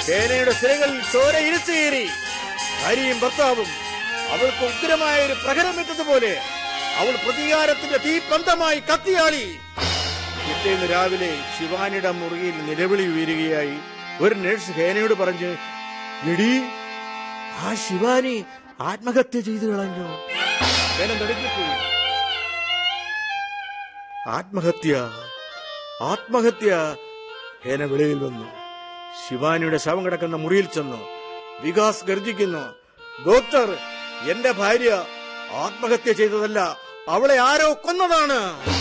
ഹേനയുടെ സിരകളിൽ ചോര ഇരിച്ചു കയറി ഭാര്യയും ഭർത്താവും അവൾക്ക് ഉഗ്രമായ ഒരു പ്രഹരമെത്തതുപോലെ അവൾ പ്രതികാരത്തിന്റെ തീപന്തമായി കത്തിയാളി പിറ്റേന്ന് രാവിലെ ശിവാനിയുടെ മുറിയിൽ നിലവിളി ഉയരുകയായി ഒരു നഴ്സ് ഹേനയോട് പറഞ്ഞു എടി ആ ശിവാനി ആത്മഹത്യ ചെയ്തു കളഞ്ഞു ഹേന നടുങ്ങിപ്പോയി ആത്മഹത്യ ആത്മഹത്യ ഹേന വെളിയിൽ വന്നു ശിവാനിയുടെ ശവം കിടക്കുന്ന മുറിയിൽ ചെന്നു വികാസ് ഗർജിക്കുന്നു ഡോക്ടർ എന്റെ ഭാര്യ ആത്മഹത്യ ചെയ്തതല്ല അവളെ ആരോ കൊന്നതാണ്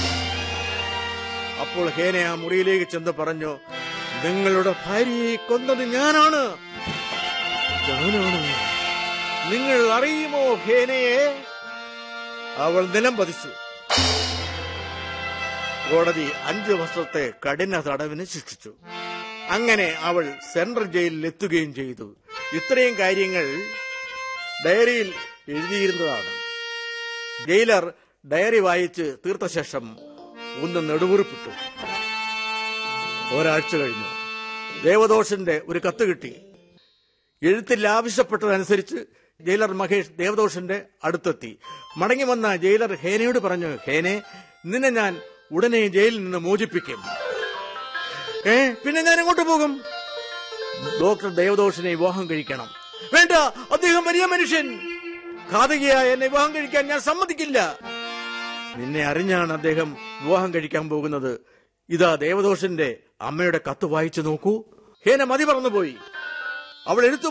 അപ്പോൾ ഹേന ആ മുറിയിലേക്ക് ചെന്ന് പറഞ്ഞു നിങ്ങളുടെ ഭാര്യയെ കൊന്നത് ഞാനാണ് ഞാനാണ് നിങ്ങൾ അറിയുമോ ഹേനയെ അവൾ നിലം പതിച്ചു കോടതി അഞ്ചു വർഷത്തെ കഠിന തടവിന് ശിക്ഷിച്ചു അങ്ങനെ അവൾ സെൻട്രൽ ജയിലിൽ എത്തുകയും ചെയ്തു ഇത്രയും കാര്യങ്ങൾ ഡയറിയിൽ എഴുതിയിരുന്നതാണ് ജയിലർ ഡയറി വായിച്ച് തീർത്ത ശേഷം ഒന്ന് നെടുവുറിപ്പിട്ടു ഒരാഴ്ച കഴിഞ്ഞു ദേവദോഷന്റെ ഒരു കത്ത് കിട്ടി എഴുത്തിൽ ആവശ്യപ്പെട്ടതനുസരിച്ച് ജയിലർ മഹേഷ് ദേവദോഷന്റെ അടുത്തെത്തി മടങ്ങി വന്ന ജയിലർ ഹേനയോട് പറഞ്ഞു ഹേനെ നിന്നെ ഞാൻ ഉടനെ ജയിലിൽ നിന്ന് മോചിപ്പിക്കും ഏ പിന്നെ ഞാൻ എങ്ങോട്ട് പോകും ഡോക്ടർ ദേവദോഷനെ വിവാഹം കഴിക്കണം വേണ്ട അദ്ദേഹം വലിയ മനുഷ്യൻ ഘാതകിയായ എന്നെ വിവാഹം കഴിക്കാൻ ഞാൻ സമ്മതിക്കില്ല നിന്നെ അറിഞ്ഞാണ് അദ്ദേഹം വിവാഹം കഴിക്കാൻ പോകുന്നത് ഇതാ ദേവദോഷന്റെ അമ്മയുടെ കത്ത് വായിച്ചു നോക്കൂ ഹേന മതി പറന്നുപോയി അവൾ എടുത്തു